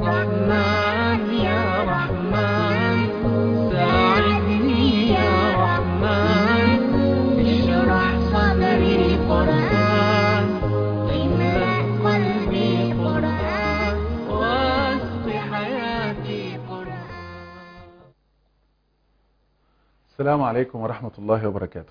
رحمن يا رحمن ساعدني يا رحمن اشرح صدري قرآن املأ قلبي قرآن واسق حياتي قرآن السلام عليكم ورحمة الله وبركاته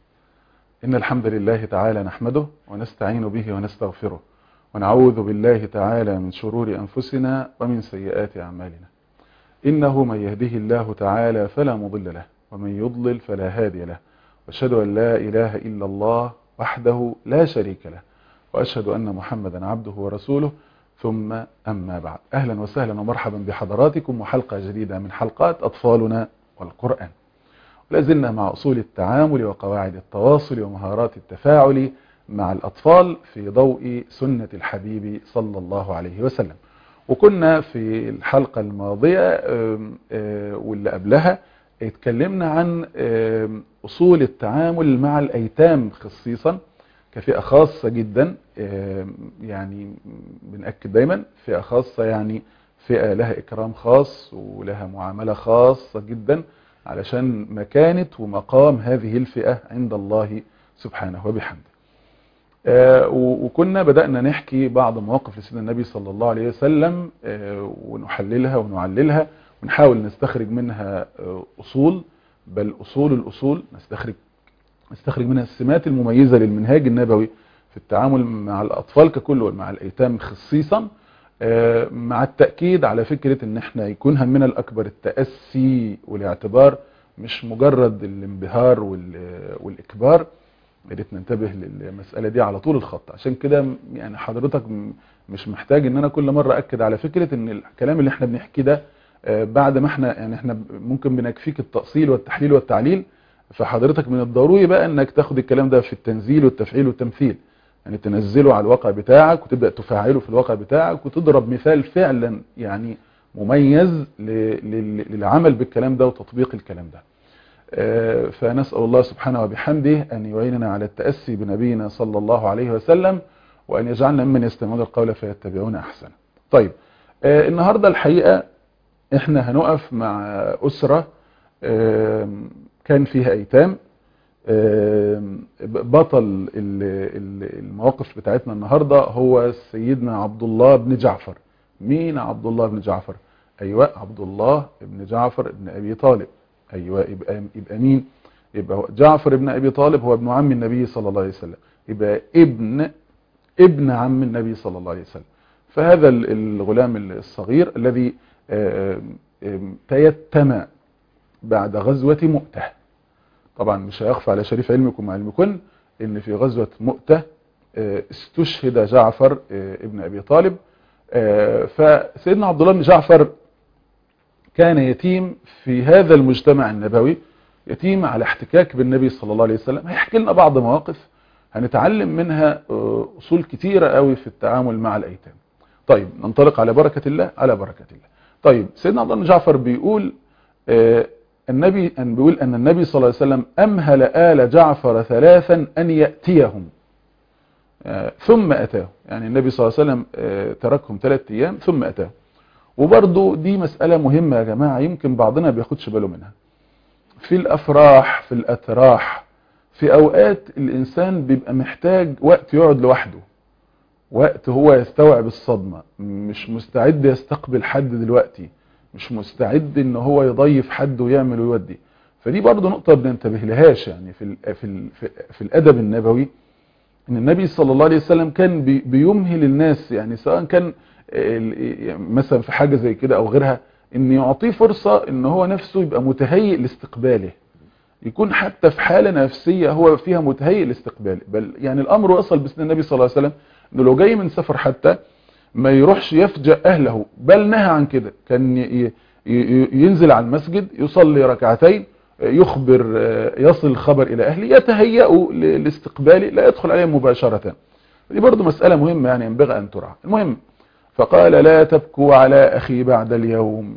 إن الحمد لله تعالى نحمده ونستعين به ونستغفره ونعوذ بالله تعالى من شرور أنفسنا ومن سيئات أعمالنا إنه من يهده الله تعالى فلا مضل له ومن يضلل فلا هادي له وأشهد أن لا إله إلا الله وحده لا شريك له وأشهد أن محمدا عبده ورسوله ثم أما بعد أهلا وسهلا ومرحبا بحضراتكم وحلقة جديدة من حلقات أطفالنا والقرآن لازلنا مع أصول التعامل وقواعد التواصل ومهارات التفاعل مع الأطفال في ضوء سنة الحبيب صلى الله عليه وسلم وكنا في الحلقة الماضية آم، آه، واللي قبلها اتكلمنا عن آم، أصول التعامل مع الأيتام خصيصا كفئة خاصة جدا آم، يعني بنأكد دايما فئة خاصة يعني فئة لها إكرام خاص ولها معاملة خاصة جدا علشان مكانة ومقام هذه الفئة عند الله سبحانه وبحمده آه، و- وكنا بدأنا نحكي بعض مواقف لسيدنا النبي صلى الله عليه وسلم آه، ونحللها ونعللها ونحاول نستخرج منها آه، أصول بل أصول الأصول نستخرج نستخرج منها السمات المميزة للمنهاج النبوي في التعامل مع الأطفال ككل ومع الأيتام خصيصا آه، مع التأكيد على فكرة ان احنا يكون همنا الأكبر التأسي والاعتبار مش مجرد الانبهار وال- والإكبار يا ريت ننتبه للمسألة دي على طول الخط عشان كده م- يعني حضرتك م- مش محتاج ان انا كل مرة اكد على فكرة ان الكلام اللي احنا بنحكيه ده آه، بعد ما احنا يعني احنا ب- ممكن بنكفيك التأصيل والتحليل والتعليل فحضرتك من الضروري بقى انك تاخد الكلام ده في التنزيل والتفعيل والتمثيل يعني تنزله على الواقع بتاعك وتبدأ تفعله في الواقع بتاعك وتضرب مثال فعلا يعني مميز ل- لل- للعمل بالكلام ده وتطبيق الكلام ده آه، فنسأل الله سبحانه وبحمده أن يعيننا على التأسي بنبينا صلى الله عليه وسلم وأن يجعلنا ممن يستمعون القول فيتبعون أحسنه طيب آه، النهاردة الحقيقة احنا هنقف مع أسرة آم، كان فيها أيتام آم، بطل ال- ال- المواقف بتاعتنا النهاردة هو سيدنا عبد الله بن جعفر مين عبد الله بن جعفر أيوة عبد الله بن جعفر بن أبي طالب أيوة يبقى, يبقى مين يبقى هو جعفر بن أبي طالب هو ابن عم النبي صلى الله عليه وسلم يبقى ابن ابن عم النبي صلى الله عليه وسلم فهذا ال- الغلام الصغير الذي آم، آم، تيتم بعد غزوة مؤتة طبعا مش هيخفى على شريف علمكم وعلمكن ان في غزوة مؤتة آه، استشهد جعفر آه، ابن ابي طالب آه، فسيدنا عبد الله بن جعفر كان يتيم في هذا المجتمع النبوي يتيم على احتكاك بالنبي صلى الله عليه وسلم هيحكي لنا بعض مواقف هنتعلم منها آه، اصول كتيرة قوي في التعامل مع الايتام طيب ننطلق على بركة الله على بركة الله طيب سيدنا عبد الله بن جعفر بيقول آه، النبي أن بيقول أن النبي صلى الله عليه وسلم أمهل آل جعفر ثلاثا أن يأتيهم آه، ثم أتاه يعني النبي صلى الله عليه وسلم آه، تركهم ثلاث أيام ثم أتاه وبرضو دي مسألة مهمة يا جماعة يمكن بعضنا بياخدش باله منها في الأفراح في الأتراح في أوقات الإنسان بيبقى محتاج وقت يقعد لوحده وقت هو يستوعب الصدمة مش مستعد يستقبل حد دلوقتي مش مستعد ان هو يضيف حد ويعمل ويودي فدي برضو نقطة بننتبه لهاش يعني في ال في ال في, في الادب النبوي ان النبي صلى الله عليه وسلم كان بي بيمهل الناس يعني سواء كان ال- يعني مثلا في حاجة زي كده او غيرها ان يعطيه فرصة ان هو نفسه يبقى متهيئ لاستقباله يكون حتى في حالة نفسية هو فيها متهيئ لاستقباله بل يعني الامر وصل بسن النبي صلى الله عليه وسلم انه لو جاي من سفر حتى ما يروحش يفجأ أهله بل نهى عن كده كان ي- ي- ينزل على المسجد يصلي ركعتين يخبر يصل الخبر إلى أهله يتهيأوا ل- لاستقباله لا يدخل عليهم مباشرة دي برضو مسألة مهمة يعني ينبغي أن ترعى المهم فقال لا تبكوا على أخي بعد اليوم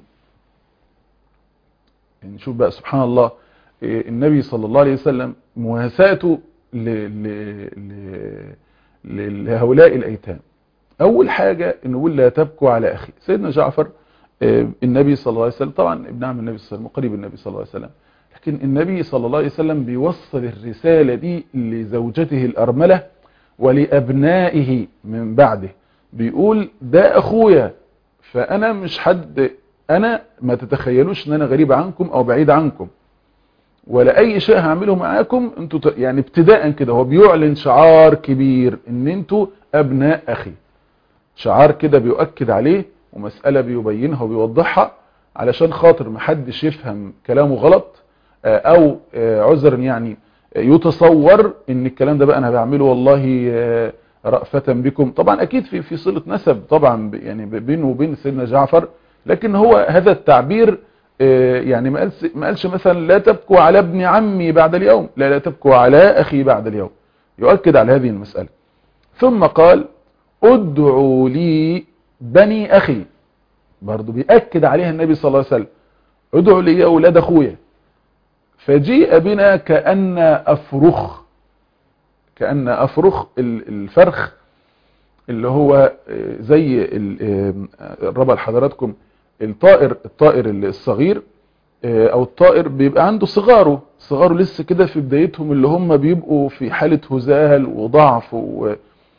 نشوف بقى سبحان الله إيه، النبي صلى الله عليه وسلم مواساته ل- ل- ل- ل- لهؤلاء الأيتام اول حاجة نقول لا تبكوا على اخي سيدنا جعفر آه، النبي صلى الله عليه وسلم طبعا ابن عم النبي صلى الله عليه وسلم قريب النبي صلى الله عليه وسلم لكن النبي صلى الله عليه وسلم بيوصل الرسالة دي لزوجته الأرملة ولأبنائه من بعده بيقول ده أخويا فأنا مش حد أنا ما تتخيلوش أن أنا غريب عنكم أو بعيد عنكم ولا أي شيء هعمله معاكم انتوا ت- يعني ابتداء كده هو بيعلن شعار كبير ان انتوا أبناء أخي شعار كده بيؤكد عليه ومسألة بيبينها وبيوضحها علشان خاطر محدش يفهم كلامه غلط آه، او آه، عذرا يعني آه، يتصور ان الكلام ده بقى انا بعمله والله آه، رأفة بكم طبعا اكيد في في صلة نسب طبعا ب- يعني ب- بينه وبين سيدنا جعفر لكن هو هذا التعبير آه، يعني ما قالش ما قالش مثلا لا تبكوا على ابن عمي بعد اليوم لا لا تبكوا على اخي بعد اليوم يؤكد على هذه المسألة ثم قال ادعوا لي بني اخي برضو بيأكد عليها النبي صلى الله عليه وسلم ادعوا لي يا اولاد اخويا فجيء بنا كأن افرخ كأن افرخ ال- الفرخ اللي هو آه، زي ال- آه، الربع لحضراتكم الطائر الطائر الصغير آه، او الطائر بيبقى عنده صغاره صغاره لسه كده في بدايتهم اللي هم بيبقوا في حالة هزال وضعف و...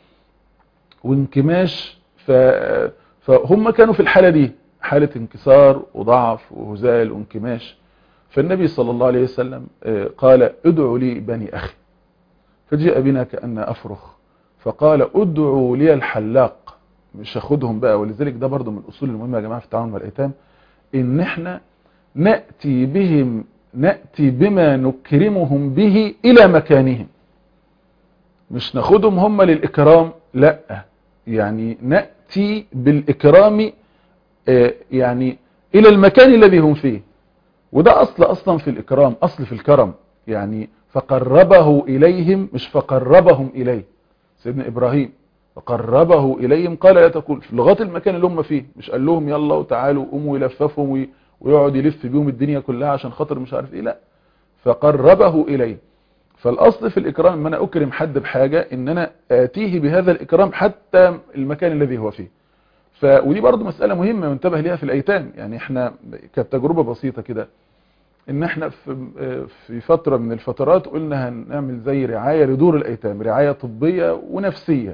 وانكماش ف... فهم كانوا في الحالة دي حالة انكسار وضعف وهزال وانكماش فالنبي صلى الله عليه وسلم آه، قال ادعوا لي بني أخي فجاء بنا كأن أفرخ فقال ادعوا لي الحلاق مش هاخدهم بقى ولذلك ده برضو من الأصول المهمة يا جماعة في التعامل مع الأيتام إن احنا نأتي بهم نأتي بما نكرمهم به إلى مكانهم مش ناخدهم هم للإكرام لا يعني نأتي بالإكرام آه، يعني إلى المكان الذي هم فيه وده أصل أصلا في الإكرام أصل في الكرم يعني فقربه إليهم مش فقربهم إليه سيدنا إبراهيم فقربه إليهم قال لا تقول في لغايه المكان اللي هم فيه مش قال لهم يلا وتعالوا قوموا يلففهم وي- ويقعد يلف بيهم الدنيا كلها عشان خاطر مش عارف ايه لا فقربه إليه فالأصل في الإكرام ان انا أكرم حد بحاجة ان انا آتيه بهذا الإكرام حتى المكان الذي هو فيه ف... ودي برضو مسألة مهمة ينتبه ليها في الأيتام يعني احنا كانت تجربة بسيطة كده ان احنا في في فترة من الفترات قلنا هنعمل زي رعاية لدور الأيتام رعاية طبية ونفسية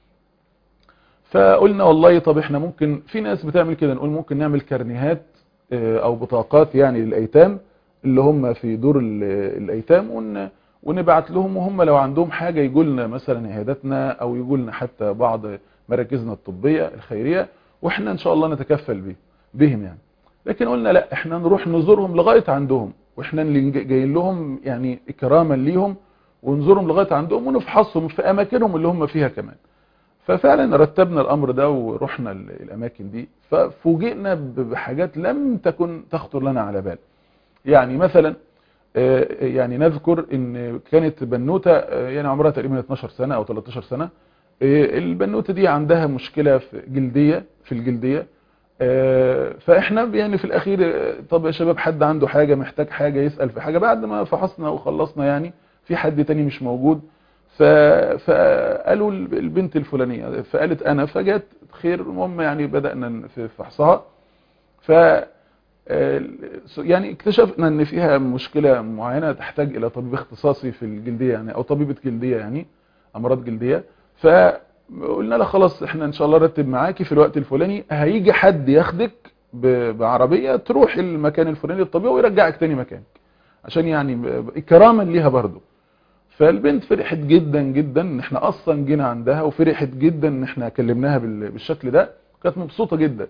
فقلنا والله طب احنا ممكن في ناس بتعمل كده نقول ممكن نعمل كارنيهات اه، او بطاقات يعني للأيتام اللي هم في دور ال- الأيتام ون ونبعت لهم وهم لو عندهم حاجة يقول لنا مثلا عياداتنا او يقول لنا حتى بعض مراكزنا الطبية الخيرية واحنا ان شاء الله نتكفل به بهم يعني لكن قلنا لا احنا نروح نزورهم لغاية عندهم واحنا اللي جايين لهم يعني اكراما ليهم ونزورهم لغاية عندهم ونفحصهم في اماكنهم اللي هم فيها كمان ففعلا رتبنا الامر ده ورحنا ال- الاماكن دي ففوجئنا ب- بحاجات لم تكن تخطر لنا على بال يعني مثلا آه، يعني نذكر ان كانت بنوتة آه، يعني عمرها تقريبا 12 سنة او 13 سنة آه، البنوتة دي عندها مشكلة في جلدية في الجلدية آه، فاحنا يعني في الاخير آه، طب يا شباب حد عنده حاجة محتاج حاجة يسأل في حاجة بعد ما فحصنا وخلصنا يعني في حد تاني مش موجود ف- فقالوا البنت الفلانية فقالت انا فجت خير المهم يعني بدأنا في فحصها ف آه، يعني اكتشفنا ان فيها مشكلة معينة تحتاج الى طبيب اختصاصي في الجلدية يعني او طبيبة جلدية يعني امراض جلدية فقلنا لها خلاص احنا ان شاء الله رتب معاكي في الوقت الفلاني هيجي حد ياخدك ب- بعربية تروح المكان الفلاني للطبيب ويرجعك تاني مكانك عشان يعني ب- اكراما ليها برضو فالبنت فرحت جدا جدا ان احنا اصلا جينا عندها وفرحت جدا ان احنا كلمناها بال- بالشكل ده كانت مبسوطة جدا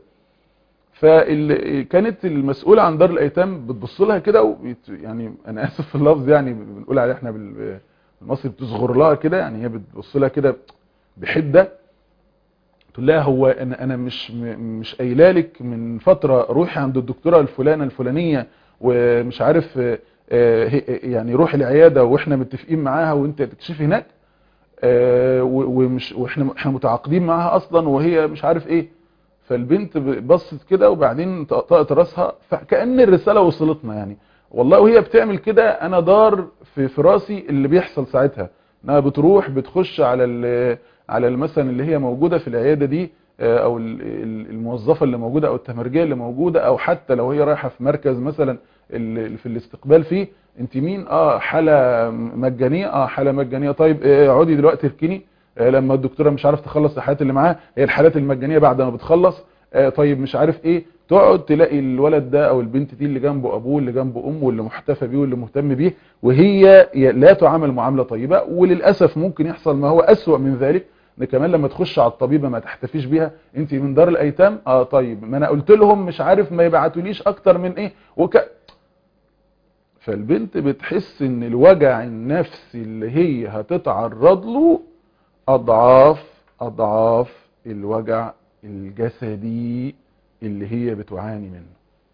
فكانت المسؤولة عن دار الايتام بتبص لها كده وبيت- يعني انا اسف في اللفظ يعني بنقول عليه احنا بال- بالمصري بتصغر لها كده يعني هي بتبص لها كده بحدة تقول لها هو انا انا مش م- مش قايله لك من فتره روحي عند الدكتوره الفلانه الفلانيه ومش عارف آه، آه، هي- يعني روحي العياده واحنا متفقين معاها وانت تكشفي هناك آه، و- ومش واحنا احنا متعاقدين معاها اصلا وهي مش عارف ايه فالبنت بصت كده وبعدين طقطقت راسها فكأن الرسالة وصلتنا يعني والله وهي بتعمل كده انا دار في في راسي اللي بيحصل ساعتها انها بتروح بتخش على ال- على مثلا اللي هي موجودة في العيادة دي آه، او ال- ال- الموظفة اللي موجودة او التمرجية اللي موجودة او حتى لو هي رايحة في مركز مثلا ال- في الاستقبال فيه انت مين اه حالة مجانية اه حالة مجانية طيب آه، اقعدي دلوقتي اركني آه، لما الدكتورة مش عارف تخلص الحالات اللي معاها هي الحالات المجانية بعد ما بتخلص آه، طيب مش عارف ايه تقعد تلاقي الولد ده او البنت دي اللي جنبه ابوه اللي جنبه امه واللي محتفى بيه واللي مهتم بيه وهي ي- لا تعامل معاملة طيبة وللأسف ممكن يحصل ما هو أسوأ من ذلك ان كمان لما تخش على الطبيبة ما تحتفيش بيها انت من دار الايتام اه طيب ما انا قلت لهم مش عارف ما يبعتوليش اكتر من ايه وك فالبنت بتحس ان الوجع النفسي اللي هي هتتعرض له اضعاف اضعاف الوجع الجسدي اللي هي بتعاني منه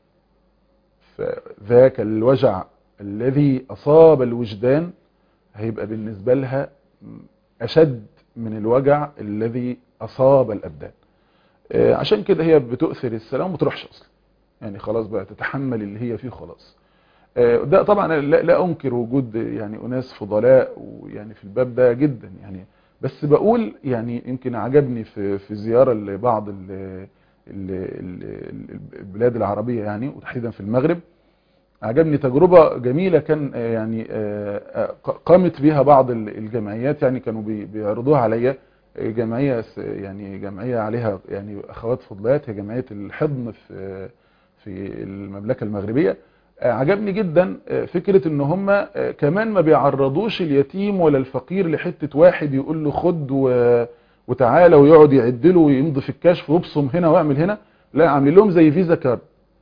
فذاك الوجع الذي اصاب الوجدان هيبقى بالنسبة لها اشد من الوجع الذي اصاب الابدان آه، عشان كده هي بتؤثر السلام وما تروحش اصلا يعني خلاص بقى تتحمل اللي هي فيه خلاص آه، ده طبعا لا, لا انكر وجود يعني اناس فضلاء ويعني في الباب ده جدا يعني بس بقول يعني يمكن عجبني في في زياره لبعض ال ال ال البلاد العربيه يعني وتحديدا في المغرب عجبني تجربه جميله كان آه، يعني آه، آه، قامت بها بعض ال- الجمعيات يعني كانوا بي- بيعرضوها عليا آه، جمعيه س- يعني جمعيه عليها يعني اخوات فضليات هي جمعيه الحضن في في المملكه المغربيه آه، عجبني جدا آه، فكرة ان هم آه، كمان ما بيعرضوش اليتيم ولا الفقير لحتة واحد يقول له خد و- وتعالى ويقعد يعدله ويمضي في الكشف ويبصم هنا ويعمل هنا لا عاملين لهم زي فيزا كارد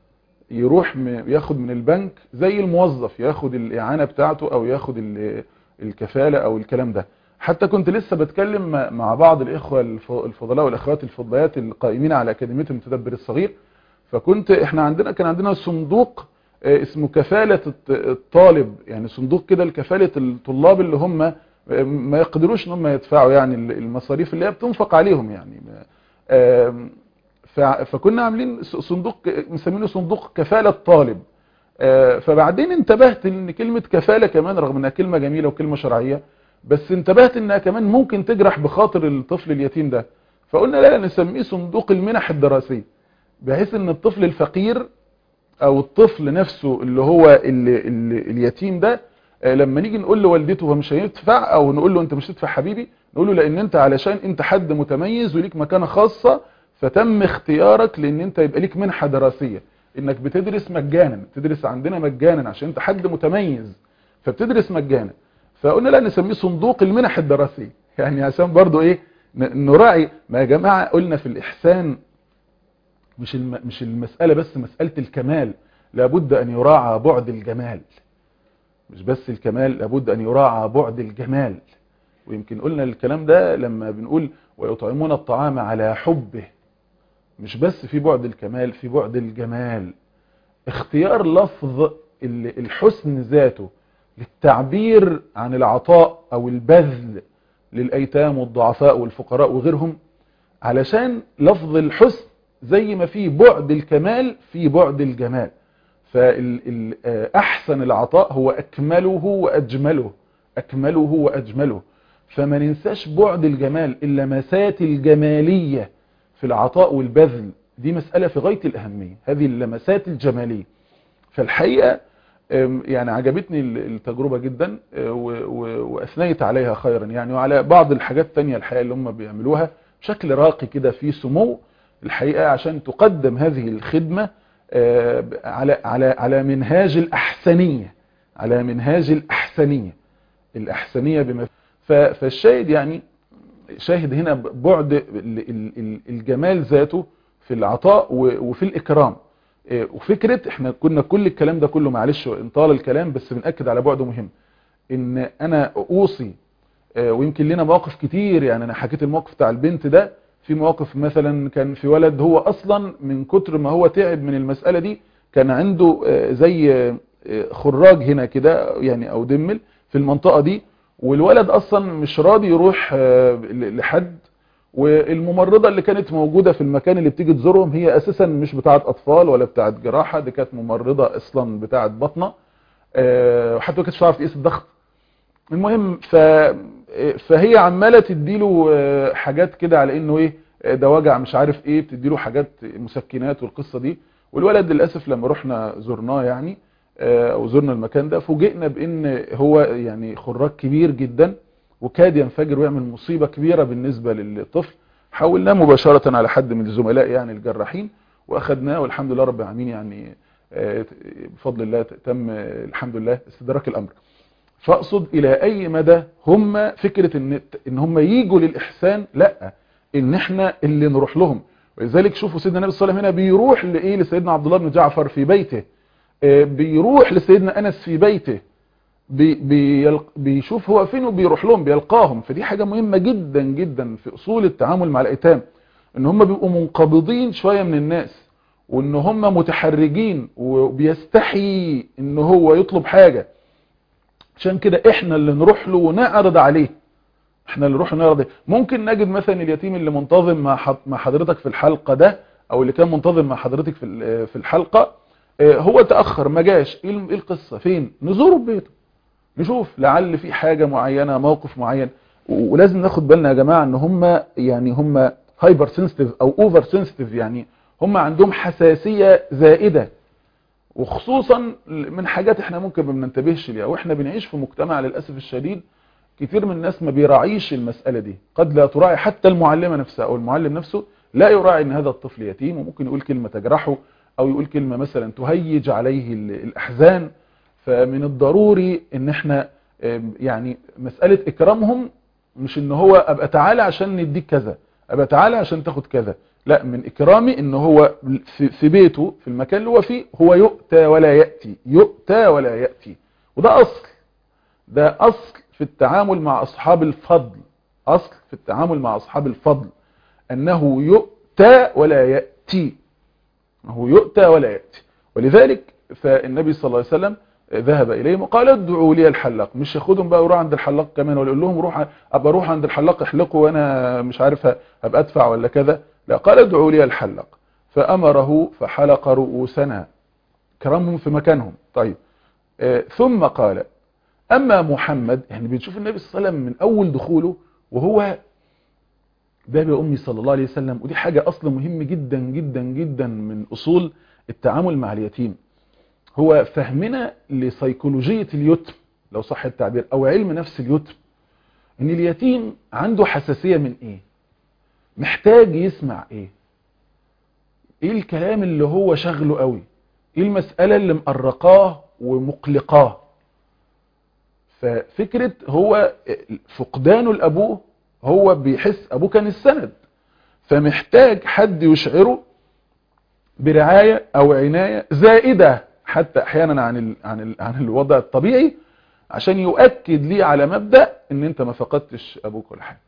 يروح م- ياخد من البنك زي الموظف ياخد الإعانة بتاعته او ياخد ال- الكفالة او الكلام ده حتى كنت لسه بتكلم مع- مع بعض الإخوة الف- الفضلاء والأخوات الفضليات القائمين على أكاديمية المتدبر الصغير فكنت احنا عندنا كان عندنا صندوق آه، اسمه كفالة الط- الطالب يعني صندوق كده لكفالة الطلاب اللي هم آه، ما يقدروش ان هم يدفعوا يعني ال- المصاريف اللي هي بتنفق عليهم يعني آم، فع- فكنا عاملين ص- صندوق مسمينه صندوق كفالة طالب آه، فبعدين انتبهت ان كلمة كفالة كمان رغم انها كلمة جميلة وكلمة شرعية بس انتبهت انها كمان ممكن تجرح بخاطر الطفل اليتيم ده فقلنا لا لا نسميه صندوق المنح الدراسية بحيث ان الطفل الفقير او الطفل نفسه اللي هو اللي اللي اليتيم ده آه، لما نيجي نقول لوالدته هو مش هيدفع او نقول له انت مش هتدفع حبيبي نقول له لان انت علشان انت حد متميز وليك مكانه خاصة فتم اختيارك لان انت يبقى ليك منحة دراسية انك بتدرس مجانا بتدرس عندنا مجانا عشان انت حد متميز فبتدرس مجانا فقلنا لا نسميه صندوق المنح الدراسية يعني عشان برضو ايه ن- نراعي ما يا جماعة قلنا في الاحسان مش الم... مش المسألة بس مسألة الكمال لابد أن يراعى بعد الجمال مش بس الكمال لابد أن يراعى بعد الجمال ويمكن قلنا الكلام ده لما بنقول ويطعمون الطعام على حبه مش بس في بعد الكمال في بعد الجمال اختيار لفظ ال- الحسن ذاته للتعبير عن العطاء أو البذل للأيتام والضعفاء والفقراء وغيرهم علشان لفظ الحسن زي ما في بعد الكمال في بعد الجمال فأحسن العطاء هو أكمله وأجمله أكمله وأجمله فما ننساش بعد الجمال اللمسات الجمالية في العطاء والبذل دي مسألة في غاية الأهمية هذه اللمسات الجمالية فالحقيقة أم، يعني عجبتني ال- التجربة جدا أه، و- و- وأثنيت عليها خيرا يعني وعلى بعض الحاجات التانية الحقيقة اللي هم بيعملوها بشكل راقي كده في سمو الحقيقة عشان تقدم هذه الخدمة آه، ب- على على على منهاج الأحسنية على منهاج الأحسنية الأحسنية بما ف- فالشاهد يعني شاهد هنا بعد ال- ال- ال- الجمال ذاته في العطاء و- وفي الإكرام آه، وفكرة احنا كنا كل الكلام ده كله معلش وان طال الكلام بس بنأكد على بعده مهم ان انا اوصي آه، ويمكن لنا مواقف كتير يعني انا حكيت الموقف بتاع البنت ده في مواقف مثلا كان في ولد هو اصلا من كتر ما هو تعب من المسألة دي كان عنده آه، زي آه، خراج هنا كده يعني او دمل في المنطقة دي والولد اصلا مش راضي يروح آه، ل- لحد والممرضة اللي كانت موجودة في المكان اللي بتيجي تزورهم هي اساسا مش بتاعة اطفال ولا بتاعة جراحة دي كانت ممرضة اصلا بتاعة بطنة آه، وحتى ما كانتش تعرف تقيس الضغط المهم فهي عماله تديله حاجات كده على انه ايه ده وجع مش عارف ايه بتديله حاجات مسكنات والقصه دي والولد للاسف لما رحنا زرناه يعني او زرنا المكان ده فوجئنا بان هو يعني خراج كبير جدا وكاد ينفجر ويعمل مصيبه كبيره بالنسبه للطفل حولناه مباشره على حد من الزملاء يعني الجراحين واخدناه والحمد لله رب العالمين يعني بفضل الله تم الحمد لله استدراك الامر فاقصد الى اي مدى هم فكره ان ان هم ييجوا للاحسان لا ان احنا اللي نروح لهم ولذلك شوفوا سيدنا النبي صلى الله عليه وسلم هنا بيروح لايه لسيدنا عبد الله بن جعفر في بيته بيروح لسيدنا انس في بيته بي بي بيشوف هو فين وبيروح لهم بيلقاهم فدي حاجه مهمه جدا جدا في اصول التعامل مع الايتام ان هم بيبقوا منقبضين شويه من الناس وان هم متحرجين وبيستحي ان هو يطلب حاجه عشان كده احنا اللي نروح له ونعرض عليه احنا اللي نروح نعرض عليه ممكن نجد مثلا اليتيم اللي منتظم مع مع حضرتك في الحلقه ده او اللي كان منتظم مع حضرتك في في الحلقه هو تاخر ما جاش ايه القصه فين نزوره ببيته نشوف لعل في حاجه معينه موقف معين ولازم ناخد بالنا يا جماعه ان هم يعني هم هايبر سنسيتيف او اوفر سنسيتيف يعني هم عندهم حساسيه زائده وخصوصا من حاجات احنا ممكن ما بننتبهش ليها واحنا بنعيش في مجتمع للاسف الشديد كتير من الناس ما بيراعيش المساله دي قد لا تراعي حتى المعلمه نفسها او المعلم نفسه لا يراعي ان هذا الطفل يتيم وممكن يقول كلمه تجرحه او يقول كلمه مثلا تهيج عليه الاحزان فمن الضروري ان احنا يعني مساله اكرامهم مش ان هو ابقى تعالى عشان نديك كذا ابقى تعالى عشان تاخد كذا لا من اكرامي ان هو في, في بيته في المكان اللي هو فيه هو يؤتى ولا يأتي يؤتى ولا يأتي وده اصل ده اصل في التعامل مع اصحاب الفضل اصل في التعامل مع اصحاب الفضل انه يؤتى ولا يأتي هو يؤتى ولا يأتي ولذلك فالنبي صلى الله عليه وسلم ذهب اليهم وقال ادعوا لي الحلاق مش ياخدهم بقى يروح عند الحلاق كمان ولا يقول لهم روح ابقى اروح عند الحلاق احلقوا وانا مش عارف ابقى ادفع ولا كذا لا قال ادعوا لي الحلاق فامره فحلق رؤوسنا كرمهم في مكانهم طيب آه ثم قال اما محمد يعني بنشوف النبي صلى الله عليه وسلم من اول دخوله وهو باب امي صلى الله عليه وسلم ودي حاجه اصلا مهم جدا جدا جدا من اصول التعامل مع اليتيم هو فهمنا لسيكولوجية اليتم لو صح التعبير او علم نفس اليتم ان اليتيم عنده حساسية من ايه محتاج يسمع ايه ايه الكلام اللي هو شغله قوي ايه المسألة اللي مقرقاه ومقلقاه ففكرة هو فقدانه لأبوه هو بيحس أبوه كان السند فمحتاج حد يشعره برعاية أو عناية زائدة حتى أحيانا عن ال عن ال عن الوضع الطبيعي عشان يؤكد لي على مبدأ ان انت ما فقدتش ابوك ولا حاجه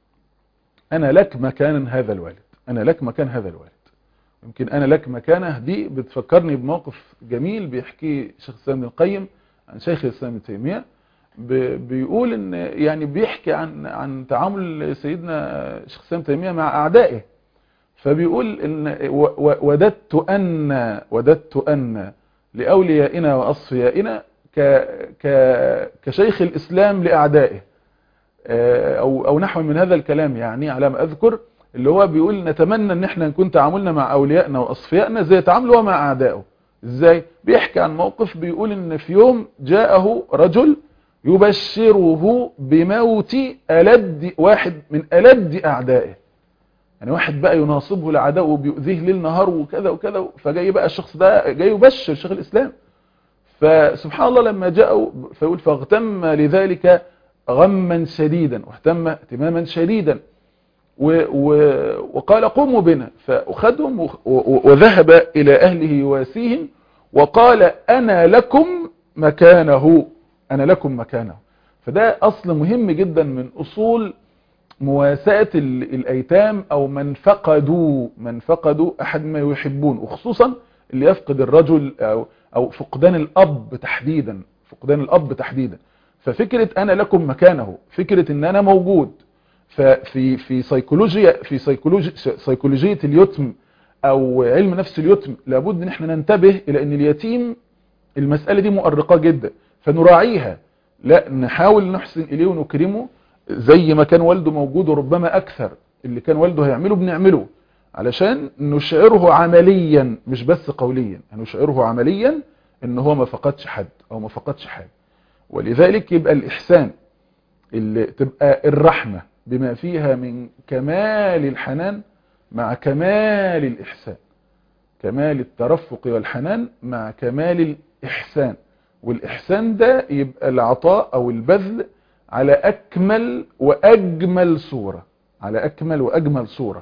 انا لك مكان هذا الوالد انا لك مكان هذا الوالد يمكن انا لك مكانه دي بتفكرني بموقف جميل بيحكي شيخ الاسلام ابن القيم عن شيخ الاسلام ابن تيميه بيقول ان يعني بيحكي عن عن تعامل سيدنا شيخ الاسلام تيميه مع اعدائه فبيقول ان وددت ان وددت ان لاوليائنا واصفيائنا ك ك كشيخ الاسلام لاعدائه او او نحو من هذا الكلام يعني على ما اذكر اللي هو بيقول نتمنى ان احنا نكون تعاملنا مع اوليائنا واصفيائنا زي تعامله مع اعدائه ازاي بيحكي عن موقف بيقول ان في يوم جاءه رجل يبشره بموت ألد واحد من ألد أعدائه يعني واحد بقى يناصبه لعدائه وبيؤذيه ليل نهار وكذا وكذا فجاي بقى الشخص ده جاي يبشر شيخ الإسلام فسبحان الله لما جاءوا فيقول فاغتم لذلك غما شديدا واهتم اهتماما شديدا و و وقال قوموا بنا فأخذهم وذهب إلى أهله يواسيهم وقال أنا لكم مكانه أنا لكم مكانه فده أصل مهم جدا من أصول مواساة الأيتام أو من فقدوا من فقدوا أحد ما يحبون وخصوصا اللي يفقد الرجل أو, أو فقدان الأب تحديدا فقدان الأب تحديدا ففكرة أنا لكم مكانه فكرة أن أنا موجود ففي في سيكولوجيا في سيكولوجيا سيكولوجية اليتم أو علم نفس اليتم لابد أن احنا ننتبه إلى أن اليتيم المسألة دي مؤرقة جدا فنراعيها لا نحاول نحسن إليه ونكرمه زي ما كان والده موجود وربما اكثر اللي كان والده هيعمله بنعمله علشان نشعره عمليا مش بس قوليا نشعره عمليا ان هو ما فقدش حد او ما فقدش حاجه ولذلك يبقى الاحسان اللي تبقى الرحمه بما فيها من كمال الحنان مع كمال الاحسان كمال الترفق والحنان مع كمال الإحسان والإحسان ده يبقى العطاء أو البذل على أكمل وأجمل صورة على أكمل وأجمل صورة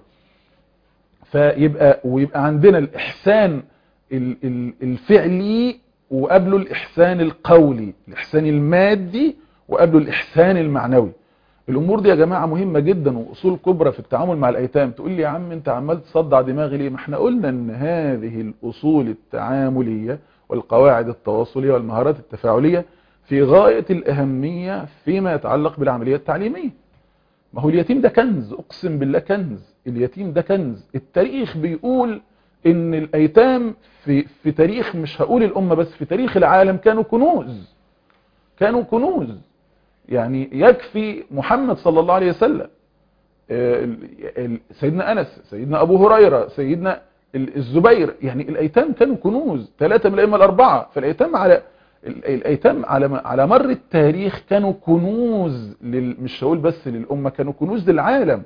فيبقى ويبقى عندنا الإحسان ال- ال- الفعلي وقبله الإحسان القولي الإحسان المادي وقبله الإحسان المعنوي الامور دي يا جماعه مهمه جدا واصول كبرى في التعامل مع الايتام تقول لي يا عم انت عمال تصدع دماغي ليه ما احنا قلنا ان هذه الاصول التعامليه والقواعد التواصليه والمهارات التفاعليه في غايه الاهميه فيما يتعلق بالعمليه التعليميه ما هو اليتيم ده كنز اقسم بالله كنز اليتيم ده كنز التاريخ بيقول ان الايتام في في تاريخ مش هقول الامه بس في تاريخ العالم كانوا كنوز كانوا كنوز يعني يكفي محمد صلى الله عليه وسلم آه، ال- ال- سيدنا أنس سيدنا أبو هريرة سيدنا ال- الزبير يعني الأيتام كانوا كنوز ثلاثة من الأئمة الأربعة فالأيتام على ال- الأيتام على م- على مر التاريخ كانوا كنوز لل مش هقول بس للأمة كانوا كنوز للعالم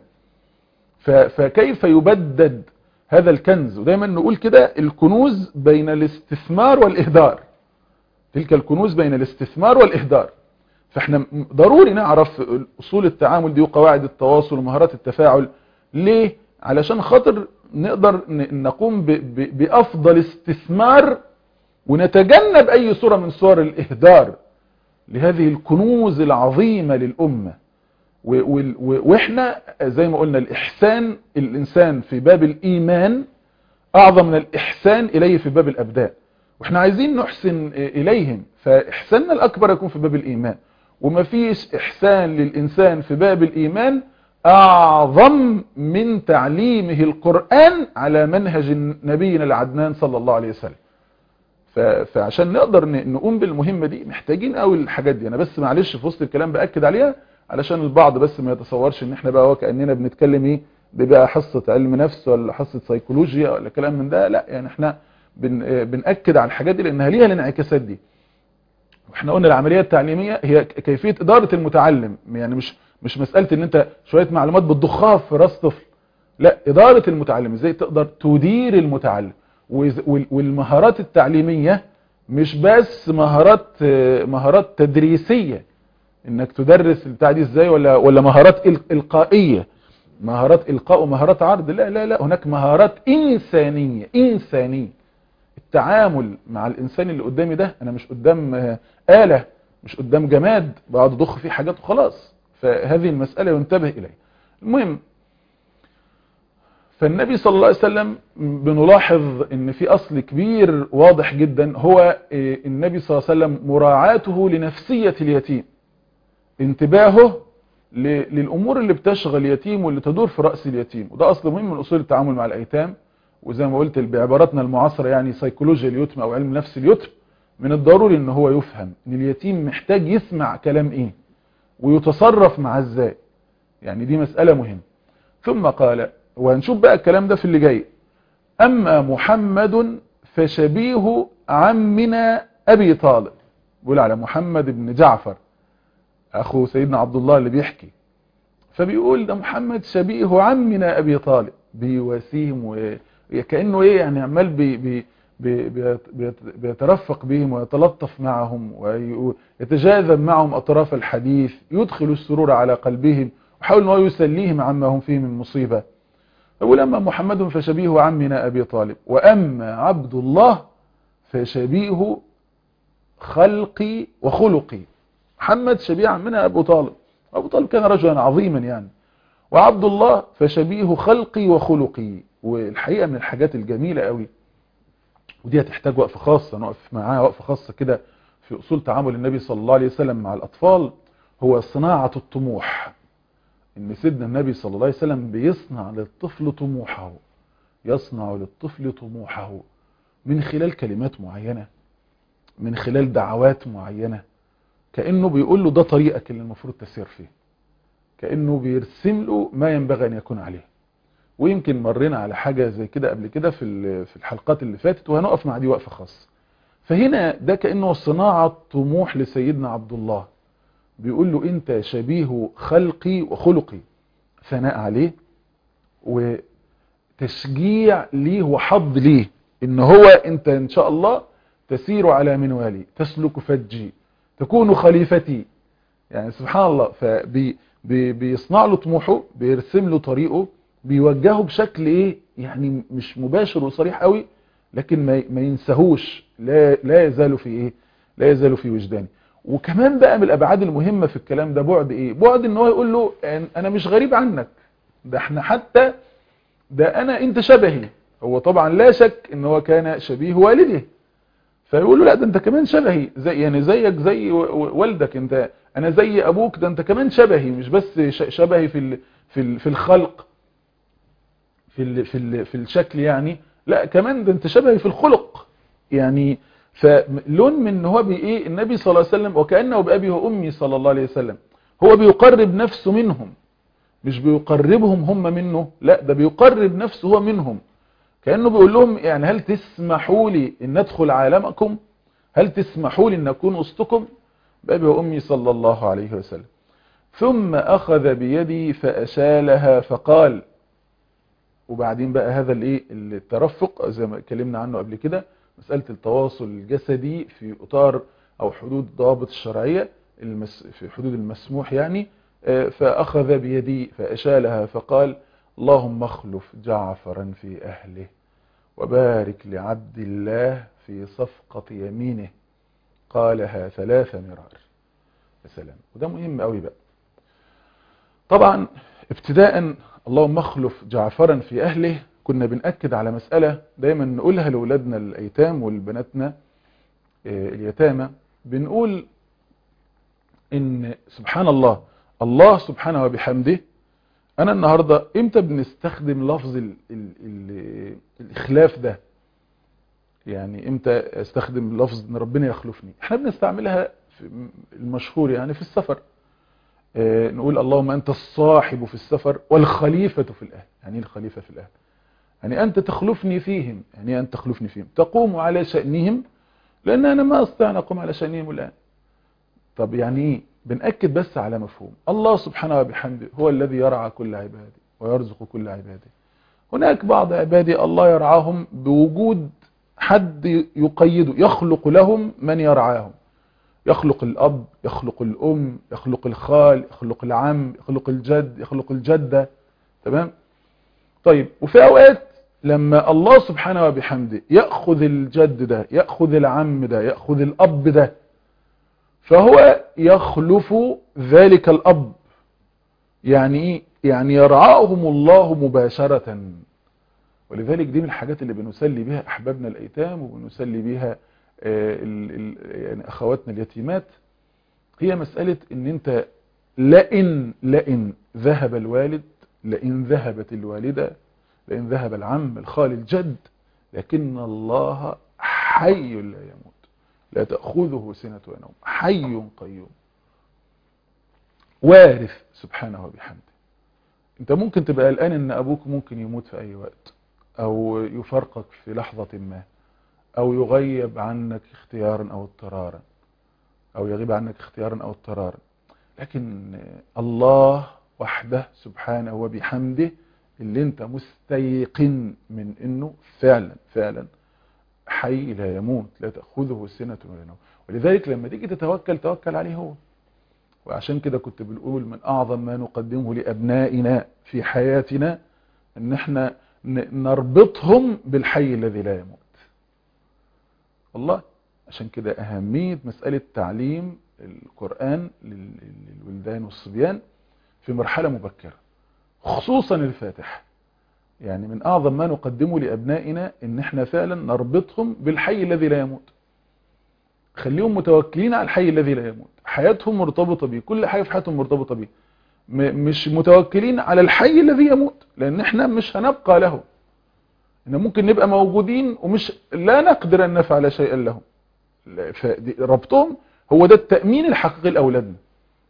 ف- فكيف يبدد هذا الكنز ودايما نقول كده الكنوز بين الاستثمار والإهدار تلك الكنوز بين الاستثمار والإهدار فاحنا م- ضروري نعرف اصول التعامل دي وقواعد التواصل ومهارات التفاعل ليه علشان خاطر نقدر ن- نقوم ب- ب- بافضل استثمار ونتجنب اي صورة من صور الاهدار لهذه الكنوز العظيمة للامة و- وال- و- واحنا زي ما قلنا الاحسان الانسان في باب الايمان اعظم من الاحسان اليه في باب الابدان واحنا عايزين نحسن اليهم فاحساننا الاكبر يكون في باب الايمان وما فيش احسان للانسان في باب الايمان اعظم من تعليمه القرآن على منهج نبينا العدنان صلى الله عليه وسلم ف- فعشان نقدر ن- نقوم بالمهمة دي محتاجين قوي الحاجات دي انا بس معلش في وسط الكلام باكد عليها علشان البعض بس ما يتصورش ان احنا بقى هو كاننا بنتكلم ايه دي بقى حصة علم نفس ولا حصة سيكولوجيا ولا كلام من ده لا يعني احنا بن آه، بنأكد على الحاجات دي لانها ليها الانعكاسات دي واحنا قلنا العملية التعليمية هي ك- كيفية ادارة المتعلم يعني مش مش مسألة ان انت شوية معلومات بتضخها في راس طفل لا ادارة المتعلم ازاي تقدر تدير المتعلم وإز- وال- والمهارات التعليمية مش بس مهارات آه، مهارات تدريسية انك تدرس البتاع دي ازاي ولا ولا مهارات إل- القائية مهارات القاء ومهارات عرض لا لا لا هناك مهارات انسانية انسانية التعامل مع الانسان اللي قدامي ده انا مش قدام آه، آلة مش قدام جماد بقعد اضخ فيه حاجات وخلاص فهذه المسألة ينتبه اليها المهم فالنبي صلى الله عليه وسلم بنلاحظ ان في اصل كبير واضح جدا هو آه، النبي صلى الله عليه وسلم مراعاته لنفسية اليتيم انتباهه ل- للامور اللي بتشغل اليتيم واللي تدور في رأس اليتيم وده اصل مهم من اصول التعامل مع الايتام وزي ما قلت بعباراتنا المعاصرة يعني سيكولوجيا اليتم او علم نفس اليتم من الضروري ان هو يفهم ان اليتيم محتاج يسمع كلام ايه ويتصرف معاه ازاي يعني دي مسألة مهمة ثم قال وهنشوف بقى الكلام ده في اللي جاي اما محمد فشبيه عمنا ابي طالب بيقول على محمد بن جعفر اخو سيدنا عبد الله اللي بيحكي فبيقول ده محمد شبيه عمنا ابي طالب بيواسيهم وكانه ايه يعني عمال بي بي بي بيت- بيت- بيترفق بهم ويتلطف معهم ويتجاذب معهم اطراف الحديث يدخل السرور على قلبهم وحاول ان هو يسليهم عما هم فيه من مصيبه يقول اما محمد فشبيه عمنا ابي طالب واما عبد الله فشبيه خلقي وخلقي محمد شبيه عمنا ابو طالب ابو طالب كان رجلا عظيما يعني وعبد الله فشبيه خلقي وخلقي والحقيقة من الحاجات الجميلة قوي ودي هتحتاج وقفة خاصة نقف معاها وقفة خاصة كده في أصول تعامل النبي صلى الله عليه وسلم مع الأطفال هو صناعة الطموح إن سيدنا النبي صلى الله عليه وسلم بيصنع للطفل طموحه يصنع للطفل طموحه من خلال كلمات معينة من خلال دعوات معينة كأنه بيقول له ده طريقك اللي المفروض تسير فيه كأنه بيرسم له ما ينبغي أن يكون عليه ويمكن مرينا على حاجة زي كده قبل كده في في الحلقات اللي فاتت وهنقف مع دي وقفة خاصة فهنا ده كأنه صناعة طموح لسيدنا عبد الله بيقول له انت شبيه خلقي وخلقي ثناء عليه وتشجيع ليه وحظ ليه ان هو انت ان شاء الله تسير على منوالي تسلك فجي تكون خليفتي يعني سبحان الله فبيصنع له طموحه بيرسم له طريقه بيوجهه بشكل ايه يعني مش مباشر وصريح قوي لكن ما ما ينساهوش لا لا يزال في ايه لا يزال في وجداني وكمان بقى من الابعاد المهمه في الكلام ده بعد ايه بعد ان هو يقول له انا مش غريب عنك ده احنا حتى ده انا انت شبهي هو طبعا لا شك ان هو كان شبيه والده فيقول له لا ده انت كمان شبهي زي يعني زيك زي والدك انت انا زي ابوك ده انت كمان شبهي مش بس شبهي في ال في ال في الخلق في ال في ال في الشكل يعني لا كمان ده انت شبهي في الخلق يعني فلون من ان هو بايه النبي صلى الله عليه وسلم وكانه بابي وامي صلى الله عليه وسلم هو بيقرب نفسه منهم مش بيقربهم هم منه لا ده بيقرب نفسه هو منهم كانه بيقول لهم يعني هل تسمحوا لي ان ادخل عالمكم هل تسمحوا لي ان اكون وسطكم بابي وامي صلى الله عليه وسلم ثم اخذ بيدي فاشالها فقال وبعدين بقى هذا الايه الترفق زي ما اتكلمنا عنه قبل كده مسألة التواصل الجسدي في اطار او حدود الضوابط الشرعية المس في حدود المسموح يعني فاخذ بيدي فاشالها فقال اللهم اخلف جعفرا في اهله وبارك لعبد الله في صفقة يمينه قالها ثلاث مرار يا سلام وده مهم قوي بقى طبعا ابتداء اللهم اخلف جعفرا في اهله كنا بنأكد على مسألة دايما نقولها لأولادنا الأيتام والبناتنا اليتامى بنقول ان سبحان الله الله سبحانه وبحمده انا النهاردة امتى بنستخدم لفظ ال ال ال الاخلاف ده يعني امتى استخدم لفظ ان ربنا يخلفني احنا بنستعملها في المشهور يعني في السفر اه نقول اللهم انت الصاحب في السفر والخليفة في الاهل يعني ايه الخليفة في الاهل يعني انت تخلفني فيهم يعني انت تخلفني فيهم تقوم على شأنهم لان انا ما استطيع ان اقوم على شأنهم الان طب يعني ايه بنأكد بس على مفهوم الله سبحانه وبحمده هو الذي يرعى كل عباده ويرزق كل عباده هناك بعض عبادي الله يرعاهم بوجود حد يقيده يخلق لهم من يرعاهم يخلق الأب يخلق الأم يخلق الخال يخلق العم يخلق الجد يخلق الجدة تمام طيب وفي أوقات لما الله سبحانه وبحمده يأخذ الجد ده يأخذ العم ده يأخذ الأب ده فهو يخلف ذلك الأب يعني ايه يعني يرعاهم الله مباشرة ولذلك دي من الحاجات اللي بنسلي بها أحبابنا الأيتام وبنسلي بها يعني أخواتنا اليتيمات هي مسألة ان انت لئن لئن ذهب الوالد لئن ذهبت الوالدة لئن ذهب العم الخال الجد لكن الله حي لا يموت لا تأخذه سنة ونوم حي قيوم وارث سبحانه وبحمده انت ممكن تبقى قلقان ان ابوك ممكن يموت في اي وقت او يفرقك في لحظة ما او يغيب عنك اختيارا او اضطرارا او يغيب عنك اختيارا او اضطرارا لكن الله وحده سبحانه وبحمده اللي انت مستيقن من انه فعلا فعلا حي لا يموت لا تأخذه سنة ولا نوم ولذلك لما تيجي تتوكل توكل عليه هو وعشان كده كنت بنقول من أعظم ما نقدمه لأبنائنا في حياتنا ان احنا نربطهم بالحي الذي لا يموت والله عشان كده أهمية مسألة تعليم القرآن للولدان والصبيان في مرحلة مبكرة خصوصا الفاتح يعني من أعظم ما نقدمه لأبنائنا إن إحنا فعلا نربطهم بالحي الذي لا يموت خليهم متوكلين على الحي الذي لا يموت حياتهم مرتبطة بيه كل حاجة في حياتهم مرتبطة بيه مش متوكلين على الحي الذي يموت لأن إحنا مش هنبقى له إن ممكن نبقى موجودين ومش لا نقدر أن نفعل شيئا لهم ربطهم هو ده التأمين الحقيقي لأولادنا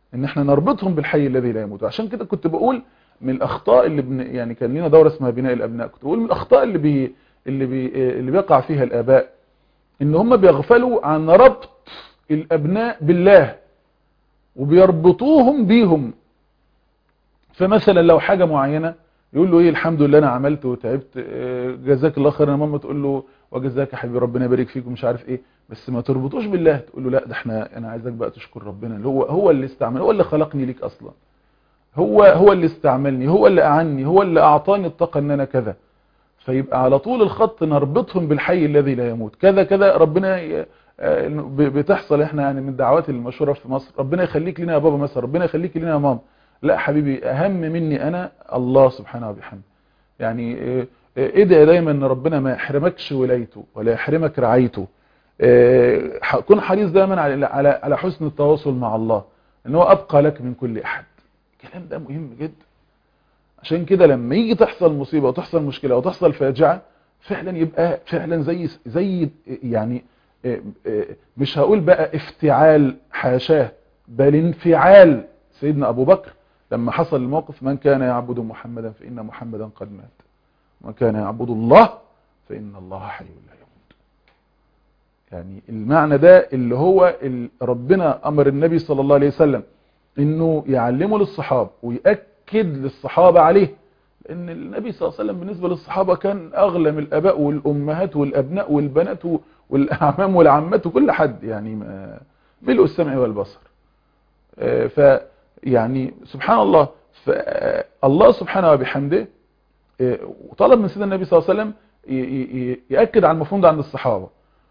ان احنا نربطهم بالحي الذي لا يموت عشان كده كنت بقول من الاخطاء اللي بن يعني كان لنا دوره اسمها بناء الابناء كنت بقول من الاخطاء اللي بي اللي بي اللي بيقع فيها الاباء ان هم بيغفلوا عن ربط الابناء بالله وبيربطوهم بيهم فمثلا لو حاجه معينه يقول له ايه الحمد لله انا عملت وتعبت آه، جزاك الله خير يا ماما تقول له وجزاك يا حبيبي ربنا يبارك فيك ومش عارف ايه بس ما تربطوش بالله تقول له لا ده احنا انا عايزك بقى تشكر ربنا اللي هو هو اللي استعمل هو اللي خلقني ليك اصلا هو هو اللي استعملني هو اللي اعني هو اللي اعطاني الطاقه ان انا كذا فيبقى على طول الخط نربطهم بالحي الذي لا يموت كذا كذا ربنا ي- آه، ب- بتحصل احنا يعني من الدعوات المشهوره في مصر ربنا يخليك لنا يا بابا مثلا ربنا يخليك لنا يا ماما لا حبيبي اهم مني انا الله سبحانه وبحمده يعني آه، آه، ادعي دايما ان ربنا ما يحرمكش ولايته ولا يحرمك رعايته آه، ح- كن حريص دايما على على على حسن التواصل مع الله ان هو ابقى لك من كل احد الكلام ده مهم جدا عشان كده لما يجي تحصل مصيبه وتحصل مشكله وتحصل فاجعه فعلا يبقى فعلا زي زي يعني آه، آه، مش هقول بقى افتعال حاشاه بل انفعال سيدنا ابو بكر لما حصل الموقف من كان يعبد محمدا فان محمدا قد مات ومن كان يعبد الله فان الله حي لا يموت يعني المعنى ده اللي هو ال- ربنا امر النبي صلى الله عليه وسلم انه يعلمه للصحابه ويأكد للصحابه عليه لان النبي صلى الله عليه وسلم بالنسبه للصحابه كان اغلى من الاباء والامهات والابناء والبنات والاعمام والعمات وكل حد يعني ما- ملء السمع والبصر آه، ف يعني سبحان الله فالله سبحانه وبحمده آه، وطلب من سيدنا النبي صلى الله عليه وسلم ي- ي- يأكد على المفهوم ده عند الصحابة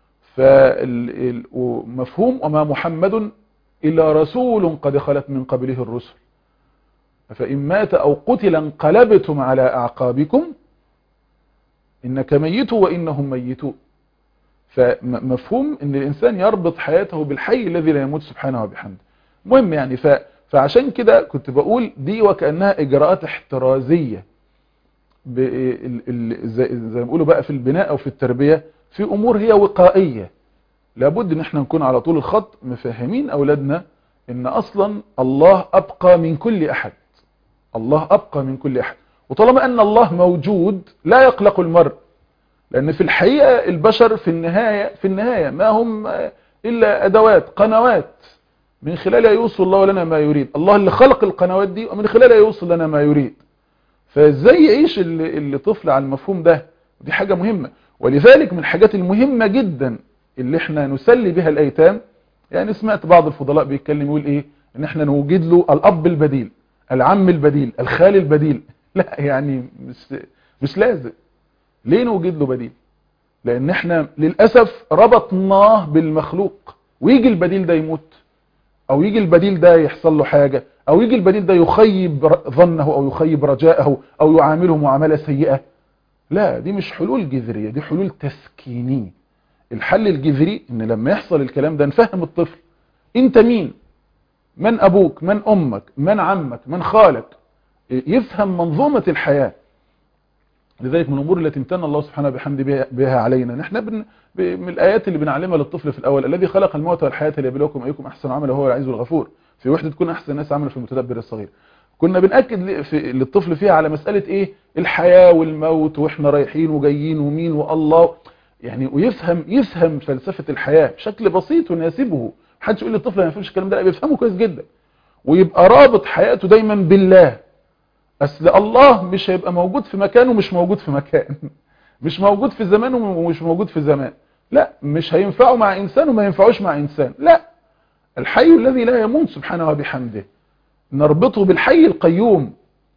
فمفهوم وما محمد إلا رسول قد خلت من قبله الرسل فإن مات أو قتل انقلبتم على أعقابكم إنك ميت وإنهم ميتون فمفهوم ان الانسان يربط حياته بالحي الذي لا يموت سبحانه وبحمده مهم يعني ف فعشان كده كنت بقول دي وكأنها اجراءات احترازية ب- ال- ال- زي زي ما بيقولوا بقى في البناء او في التربية في امور هي وقائية لابد ان احنا نكون على طول الخط مفهمين اولادنا ان اصلا الله ابقى من كل احد الله ابقى من كل احد وطالما ان الله موجود لا يقلق المرء لان في الحقيقة البشر في النهاية في النهاية ما هم الا ادوات قنوات من خلالها يوصل الله لنا ما يريد الله اللي خلق القنوات دي ومن خلالها يوصل لنا ما يريد فازاي يعيش اللي, اللي طفل على المفهوم ده دي حاجة مهمة ولذلك من الحاجات المهمة جدا اللي احنا نسلي بها الايتام يعني سمعت بعض الفضلاء بيتكلم يقول ايه ان احنا نوجد له الاب البديل العم البديل الخال البديل لا يعني مش مش لازم ليه نوجد له بديل لان احنا للأسف ربطناه بالمخلوق ويجي البديل ده يموت او يجي البديل ده يحصل له حاجة او يجي البديل ده يخيب ر- ظنه او يخيب رجاءه او يعامله معاملة سيئة لا دي مش حلول جذرية دي حلول تسكينية الحل الجذري ان لما يحصل الكلام ده نفهم الطفل انت مين من ابوك من امك من عمك من خالك يفهم منظومة الحياة لذلك من الامور التي امتن الله سبحانه بحمد بها, بها علينا نحن بن ب- من الايات اللي بنعلمها للطفل في الاول الذي خلق الموت والحياه ليبلوكم ايكم احسن عملا وهو العزيز الغفور في وحده تكون احسن الناس عملا في المتدبر الصغير كنا بناكد ل- في للطفل فيها على مساله ايه الحياه والموت واحنا رايحين وجايين ومين والله يعني ويفهم يفهم فلسفه الحياه بشكل بسيط وناسبه محدش يقول للطفل ما يفهمش الكلام ده لا بيفهمه كويس جدا ويبقى رابط حياته دايما بالله اصل الله مش هيبقى موجود في مكان ومش موجود في مكان مش موجود في زمان ومش موجود في زمان لا مش هينفعه مع انسان وما ينفعوش مع انسان لا الحي الذي لا يموت سبحانه وبحمده نربطه بالحي القيوم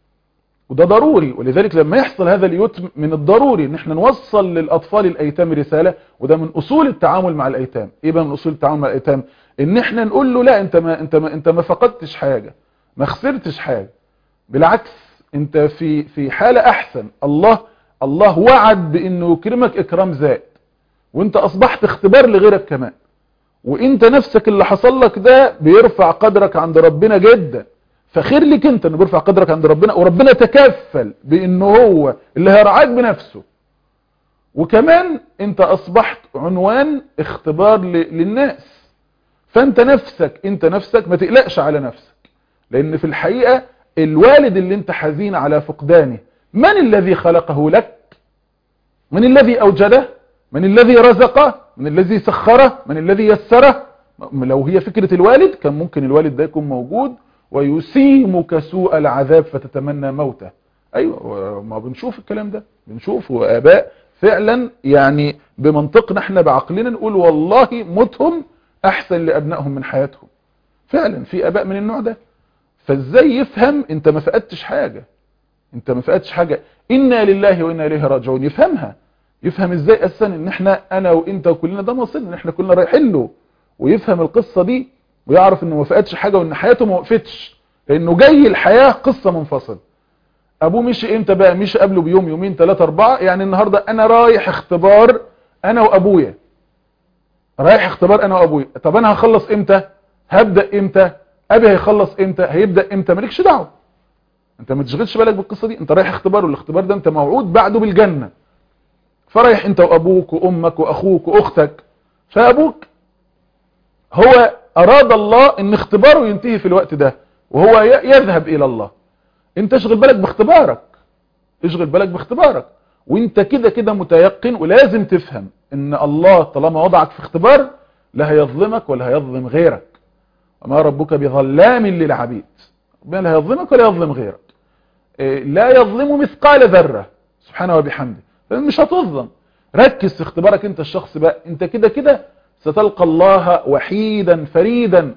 وده ضروري ولذلك لما يحصل هذا اليتم من الضروري ان احنا نوصل للاطفال الايتام رسالة وده من اصول التعامل مع الايتام ايه بقى من اصول التعامل مع الايتام ان احنا نقول له لا انت ما انت ما انت ما فقدتش حاجة ما خسرتش حاجة بالعكس انت في في حالة احسن الله الله وعد بانه يكرمك اكرام زائد وانت اصبحت اختبار لغيرك كمان وانت نفسك اللي حصل لك ده بيرفع قدرك عند ربنا جدا فخير لك انت انه بيرفع قدرك عند ربنا وربنا تكفل بانه هو اللي هيرعاك بنفسه وكمان انت اصبحت عنوان اختبار ل- للناس فانت نفسك انت نفسك ما تقلقش على نفسك لان في الحقيقة الوالد اللي انت حزين على فقدانه من الذي خلقه لك من الذي اوجده من الذي رزقه من الذي سخره من الذي يسره لو هي فكرة الوالد كان ممكن الوالد ده يكون موجود ويسيمك سوء العذاب فتتمنى موته ايوه ما بنشوف الكلام ده بنشوف اباء فعلا يعني بمنطقنا احنا بعقلنا نقول والله موتهم احسن لابنائهم من حياتهم فعلا في اباء من النوع ده فازاي يفهم انت ما فقدتش حاجة انت ما فقدتش حاجة انا لله وانا اليه راجعون يفهمها يفهم ازاي اساسا ان احنا انا وانت وكلنا ده مصيرنا ان احنا كلنا رايحين له ويفهم القصة دي ويعرف انه ما فقدش حاجة وان حياته ما وقفتش لانه جاي الحياة قصة منفصل ابوه مشي امتى بقى مشي قبله بيوم يومين ثلاثة اربعة يعني النهاردة انا رايح اختبار انا وابويا رايح اختبار انا وابويا طب انا هخلص امتى هبدأ امتى ابي هيخلص امتى هيبدأ امتى مالكش دعوه انت ما تشغلش بالك بالقصة دي انت رايح اختبار والاختبار ده انت موعود بعده بالجنة فرايح انت وابوك وامك واخوك واختك فابوك هو اراد الله ان اختباره ينتهي في الوقت ده وهو يذهب الى الله انت اشغل بالك باختبارك اشغل بالك باختبارك وانت كده كده متيقن ولازم تفهم ان الله طالما وضعك في اختبار لا هيظلمك ولا هيظلم غيرك وما ربك بظلام للعبيد ربنا لا يظلمك ولا يظلم غيرك لا يظلم مثقال ذرة سبحانه وبحمده فمش هتظلم ركز في اختبارك انت الشخص بقى انت كده كده ستلقى الله وحيدا فريدا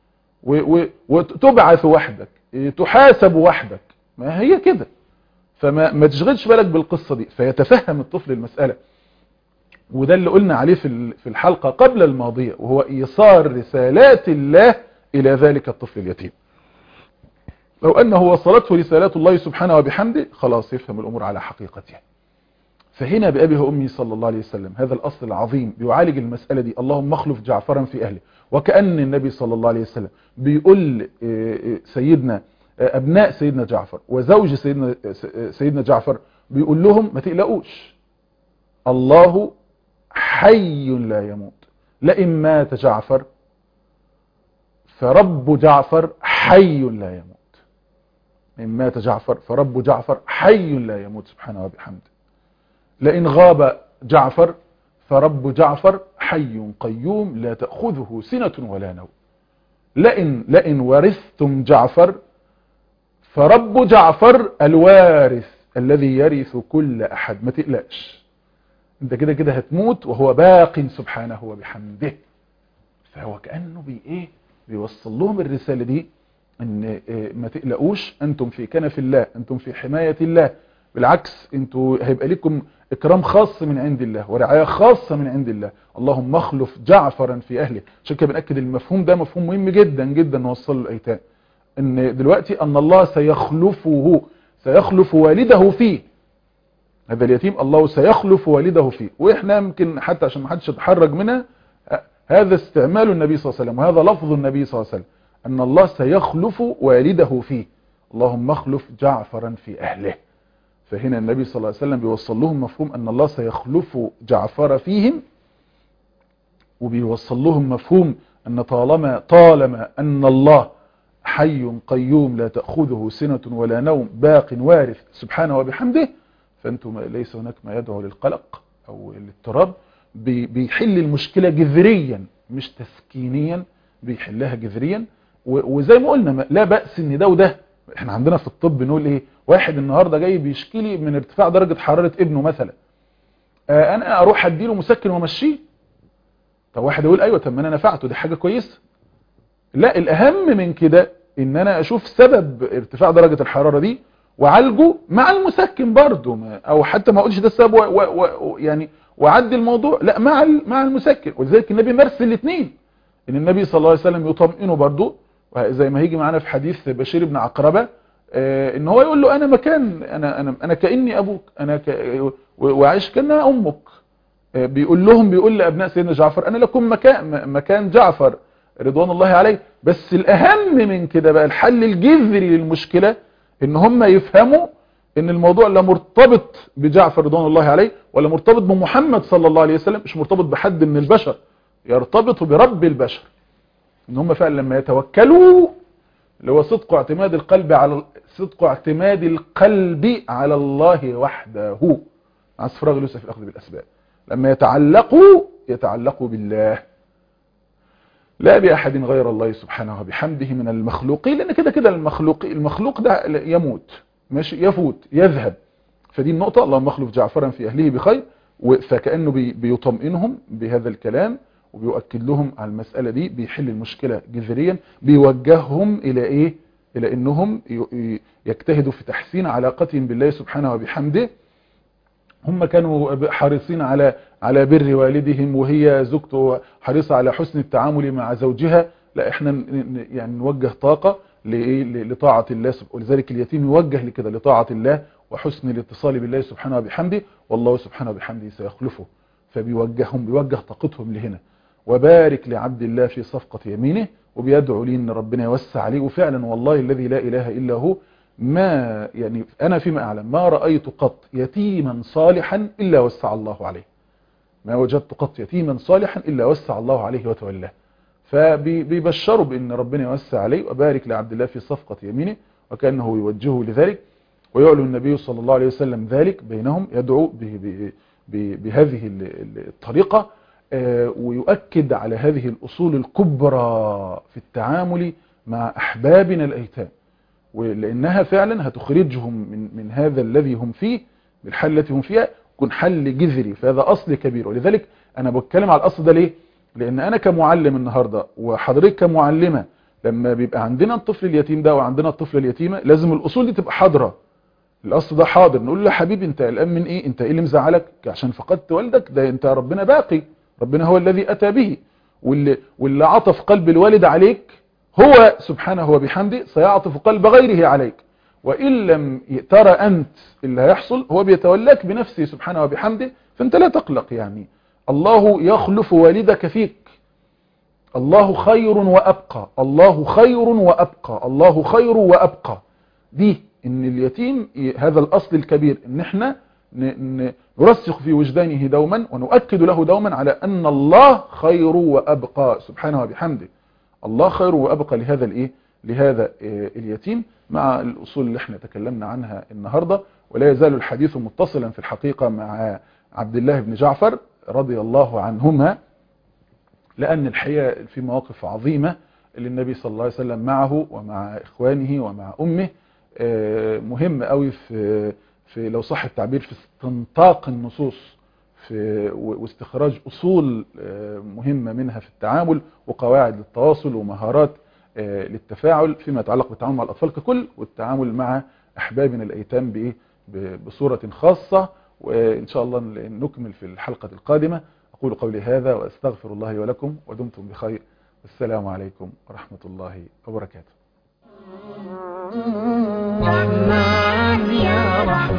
وتبعث وحدك تحاسب وحدك ما هي كده فما ما تشغلش بالك بالقصة دي فيتفهم الطفل المسألة وده اللي قلنا عليه في في الحلقة قبل الماضية وهو إيصال رسالات الله إلى ذلك الطفل اليتيم لو أنه وصلته رسالات الله سبحانه وبحمده خلاص يفهم الأمور على حقيقتها فهنا بأبيه وأمي صلى الله عليه وسلم هذا الأصل العظيم بيعالج المسألة دي اللهم اخلف جعفرا في أهله وكأن النبي صلى الله عليه وسلم بيقول سيدنا أبناء سيدنا جعفر وزوج سيدنا, سيدنا جعفر بيقول لهم ما تقلقوش الله حي لا يموت لئن مات جعفر فرب جعفر حي لا يموت إن مات جعفر فرب جعفر حي لا يموت سبحانه وبحمده لئن غاب جعفر فرب جعفر حي قيوم لا تأخذه سنة ولا نوم لئن, لئن ورثتم جعفر فرب جعفر الوارث الذي يرث كل أحد ما تقلقش انت كده كده هتموت وهو باق سبحانه وبحمده فهو كأنه بي ايه بيوصل لهم الرسالة دي ان إيه ما تقلقوش انتم في كنف الله انتم في حماية الله بالعكس انتوا هيبقى لكم اكرام خاص من عند الله ورعاية خاصة من عند الله اللهم اخلف جعفرا في اهله عشان كده بنأكد المفهوم ده مفهوم مهم جدا جدا نوصله الايتام ان دلوقتي ان الله سيخلفه سيخلف والده فيه هذا اليتيم الله سيخلف والده فيه واحنا يمكن حتى عشان ما حدش يتحرج منها هذا استعمال النبي صلى الله عليه وسلم وهذا لفظ النبي صلى الله عليه وسلم ان الله سيخلف والده فيه اللهم اخلف جعفرا في اهله فهنا النبي صلى الله عليه وسلم بيوصل لهم مفهوم ان الله سيخلف جعفر فيهم وبيوصل لهم مفهوم ان طالما طالما ان الله حي قيوم لا تأخذه سنة ولا نوم باق وارث سبحانه وبحمده فأنتم ليس هناك ما يدعو للقلق أو الاضطراب بيحل المشكلة جذريا مش تسكينيا بيحلها جذريا وزي ما قلنا لا بأس ان ده وده احنا عندنا في الطب نقول ايه واحد النهاردة جاي بيشكي لي من ارتفاع درجة حرارة ابنه مثلا آه انا اروح اديله مسكن وامشيه طب واحد يقول ايوه طب ما انا نفعته دي حاجة كويسة لا الاهم من كده ان انا اشوف سبب ارتفاع درجة الحرارة دي وعالجه مع المسكن برضه او حتى ما اقولش ده السبب و و و يعني وعدي الموضوع لا مع مع المسكن ولذلك النبي مارس الاثنين ان النبي صلى الله عليه وسلم يطمئنه برضه زي ما هيجي معانا في حديث بشير بن عقربة آه ان هو يقول له انا مكان انا انا انا كاني ابوك انا ك وعايش كانها امك آه بيقول لهم بيقول لابناء سيدنا جعفر انا لكم مكان مكان جعفر رضوان الله عليه بس الاهم من كده بقى الحل الجذري للمشكلة ان هم يفهموا ان الموضوع لا مرتبط بجعفر رضوان الله عليه ولا مرتبط بمحمد صلى الله عليه وسلم مش مرتبط بحد من البشر يرتبط برب البشر ان هم فعلا لما يتوكلوا اللي هو صدق اعتماد القلب على صدق اعتماد القلب على الله وحده مع استفراغ الوسع في الاخذ بالاسباب لما يتعلقوا يتعلقوا بالله لا بأحد غير الله سبحانه وبحمده من المخلوقين لأن كده كده المخلوق المخلوق ده يموت ماشي يفوت يذهب فدي النقطة اللهم اخلف جعفرا في أهله بخير فكأنه بي بيطمئنهم بهذا الكلام وبيؤكد لهم على المسألة دي بيحل المشكلة جذريا بيوجههم إلى إيه إلى أنهم يجتهدوا في تحسين علاقتهم بالله سبحانه وبحمده هم كانوا حريصين على على بر والدهم وهي زوجته حريصة على حسن التعامل مع زوجها لا احنا يعني نوجه طاقة لطاعة الله ولذلك اليتيم يوجه لكده لطاعة الله وحسن الاتصال بالله سبحانه وبحمده والله سبحانه وبحمده سيخلفه فبيوجههم بيوجه طاقتهم لهنا وبارك لعبد الله في صفقة يمينه وبيدعو لي ان ربنا يوسع عليه وفعلا والله الذي لا اله الا هو ما يعني انا فيما اعلم ما رأيت قط يتيما صالحا الا وسع الله عليه ما وجدت قط يتيما صالحا الا وسع الله عليه وتولاه فبيبشروا بان ربنا يوسع عليه وبارك لعبد الله في صفقة يمينه وكأنه يوجهه لذلك ويعلو النبي صلى الله عليه وسلم ذلك بينهم يدعو بهذه الطريقة ويؤكد على هذه الأصول الكبرى في التعامل مع أحبابنا الأيتام ولأنها فعلا هتخرجهم من, من هذا الذي هم فيه بالحل التي هم فيها يكون حل جذري فهذا أصل كبير ولذلك أنا بتكلم على الأصل ده ليه لأن أنا كمعلم النهاردة وحضرتك كمعلمة لما بيبقى عندنا الطفل اليتيم ده وعندنا الطفل اليتيمة لازم الأصول دي تبقى حاضرة الأصل ده حاضر نقول له حبيبي انت قلقان من ايه انت ايه اللي مزعلك عشان فقدت والدك ده انت ربنا باقي ربنا هو الذي أتى به واللي, واللي عطف قلب الوالد عليك هو سبحانه وبحمده سيعطف قلب غيره عليك وإن لم ترى أنت اللي هيحصل هو بيتولاك بنفسه سبحانه وبحمده فأنت لا تقلق يعني الله يخلف والدك فيك الله خير وأبقى الله خير وأبقى الله خير وأبقى دي ان اليتيم هذا الأصل الكبير ان احنا نرسخ في وجدانه دوما ونؤكد له دوما على أن الله خير وأبقى سبحانه وبحمده الله خير وأبقى لهذا الإيه لهذا اليتيم مع الأصول اللي احنا تكلمنا عنها النهاردة ولا يزال الحديث متصلا في الحقيقة مع عبد الله بن جعفر رضي الله عنهما لأن الحقيقة في مواقف عظيمة اللي النبي صلى الله عليه وسلم معه ومع إخوانه ومع أمه مهم قوي في في لو صح التعبير في استنطاق النصوص في واستخراج أصول مهمة منها في التعامل وقواعد للتواصل ومهارات للتفاعل فيما يتعلق بالتعامل مع الأطفال ككل والتعامل مع أحبابنا الأيتام بإيه بصورة خاصة وإن شاء الله نكمل في الحلقة القادمة أقول قولي هذا وأستغفر الله لي ولكم ودمتم بخير السلام عليكم ورحمة الله وبركاته رحمن يا رحمن